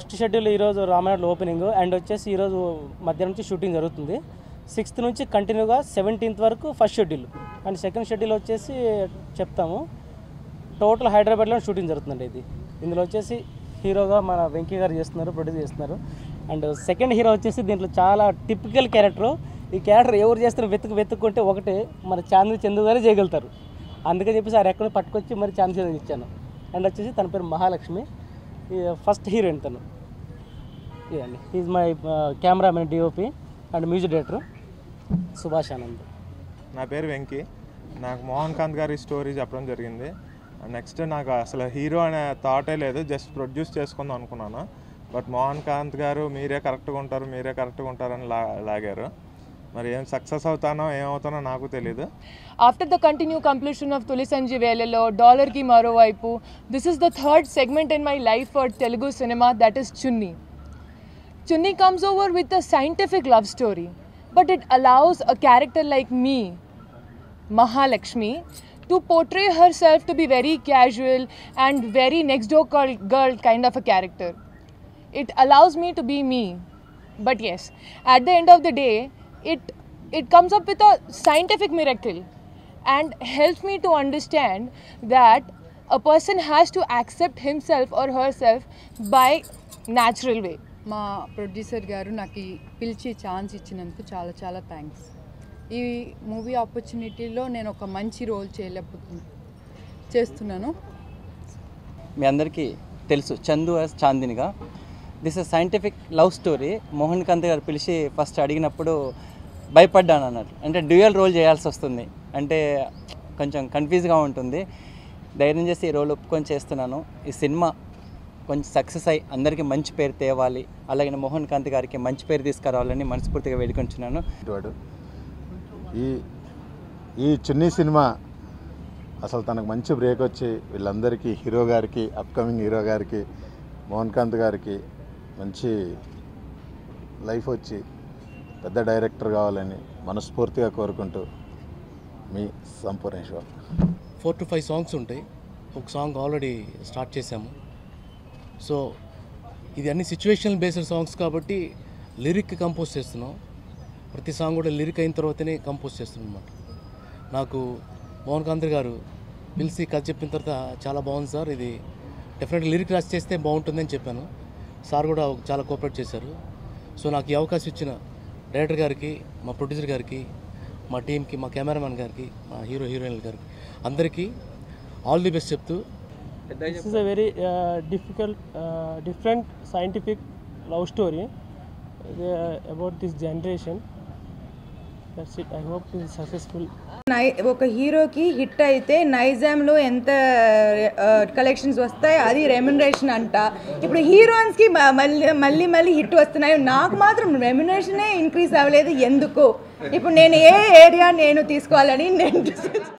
First schedule ఈరోజు రామనాథ్లో opening and వచ్చేసి ఈరోజు మధ్యాహ్నం నుంచి షూటింగ్ జరుగుతుంది సిక్స్త్ నుంచి కంటిన్యూగా సెవెంటీన్త్ వరకు first schedule and second schedule వచ్చేసి చెప్తాము టోటల్ హైదరాబాద్లో షూటింగ్ జరుగుతుందండి ఇది ఇందులో వచ్చేసి హీరోగా మన వెంకీ గారు చేస్తున్నారు ప్రొడ్యూస్ చేస్తున్నారు అండ్ సెకండ్ హీరో వచ్చేసి దీంట్లో చాలా టిపికల్ క్యారెక్టర్ ఈ క్యారెక్టర్ ఎవరు చేస్తారు వెతుకు వెతుక్కుంటే ఒకటే మన చాంద్రి చందు గారే చేయగలుగుతారు అందుకని చెప్పేసి ఆ రెక్కను పట్టుకొచ్చి మరి చాంద్రి చందు ఇచ్చాను అండ్ వచ్చేసి తన పేరు మహాలక్ష్మి ఫస్ట్ హీరోయిన్ తను ఇదండి is my cameraman DOP and music director Subhash Anand నా పేరు వెంకీ నాకు మోహన్ కాంత్ గారి స్టోరీ చెప్పడం జరిగింది నెక్స్ట్ నాకు అసలు హీరో అనే థాటే లేదు జస్ట్ ప్రొడ్యూస్ చేసుకుందాం అనుకున్నాను బట్ మోహన్ కాంత్ గారు మీరే కరెక్ట్గా ఉంటారు మీరే కరెక్ట్గా ఉంటారని లా లాగారు మరి ఏం సక్సెస్ అవుతానో ఏమవుతానో నాకు తెలీదు After the continued completion of Tuli Sanji Velalo, Dollar Ki Maro Vaipu, this is the third segment in my life for Telugu cinema that is Chunni. Chunni comes over with a scientific love story, but it allows a character like me, Mahalakshmi, to portray herself to be very casual and very next door girl, girl kind of a character. It allows me to be me. But yes, at the end of the day, it it comes up with a scientific miracle and helps me to understand that a person has to accept himself or herself by natural way. మా producer గారు నాకు ఈ పిలిచి chance ఇచ్చినందుకు చాలా చాలా thanks ఈ movie ఆపర్చునిటీలో నేను ఒక మంచి రోల్ చేయలేకపోతున్నా చేస్తున్నాను మీ అందరికీ తెలుసు చందు యాజ్ చాందినిగా this is scientific love story Mohan Kanth గారు పిలిచి ఫస్ట్ అడిగినప్పుడు భయపడ్డాను అన్నట్లు అంటే డ్యూయల్ రోల్ చేయాల్సి వస్తుంది అంటే కొంచెం కన్ఫ్యూజ్గా ఉంటుంది ధైర్యం చేసి ఈ రోల్ ఒప్పుకొని చేస్తున్నాను ఈ సినిమా కొంచెం సక్సెస్ అయ్యి అందరికీ మంచి పేరు తేవాలి అలాగే మోహన్ కాంత్ గారికి మంచి పేరు తీసుకురావాలని మనస్ఫూర్తిగా వేడుకుంటున్నాను వాడు ఈ ఈ చున్నీ సినిమా అసలు తనకు మంచి బ్రేక్ వచ్చి వీళ్ళందరికీ హీరో గారికి అప్కమింగ్ హీరో గారికి మోహన్ కాంత్ గారికి మంచి లైఫ్ వచ్చి పెద్ద డైరెక్టర్ కావాలని మనస్ఫూర్తిగా కోరుకుంటూ మీ Sampoorneshwar four to five songs ఉంటాయి ఒక సాంగ్ ఆల్రెడీ స్టార్ట్ చేశాము సో ఇది అన్ని సిచ్యువేషనల్ బేస్డ్ సాంగ్స్ కాబట్టి లిరిక్ కంపోజ్ చేస్తున్నాం ప్రతి సాంగ్ కూడా లిరిక్ అయిన తర్వాతనే కంపోజ్ చేస్తున్నాం అనమాట నాకు మోహన్ కాంత్ గారు పిలిచి కథ చెప్పిన తర్వాత చాలా బాగుంది సార్ ఇది డెఫినెట్ లిరిక్ రాసి చేస్తే బాగుంటుందని చెప్పాను సార్ కూడా చాలా కోఆపరేట్ చేశారు సో నాకు ఈ అవకాశం ఇచ్చిన డైరెక్టర్ గారికి మా ప్రొడ్యూసర్ గారికి మా టీంకి మా కెమెరామెన్ గారికి మా హీరో హీరోయిన్ల గారికి అందరికీ ఆల్ ది బెస్ట్ చెప్తూ This is a very uh, difficult, uh, different scientific love story uh, about this generation. That's it. I hope it is successful. నై ఒక హీరోకి హిట్ అయితే నైజాంలో ఎంత కలెక్షన్స్ వస్తాయి అది రెమ్యునరేషన్ అంట ఇప్పుడు హీరోయిన్స్కి మళ్ళీ మళ్ళీ మళ్ళీ హిట్ వస్తున్నాయి నాకు మాత్రం రెమ్యునరేషనే ఇంక్రీజ్ అవ్వలేదు ఎందుకు ఇప్పుడు నేను ఏ ఏరియా నేను తీసుకోవాలని నేను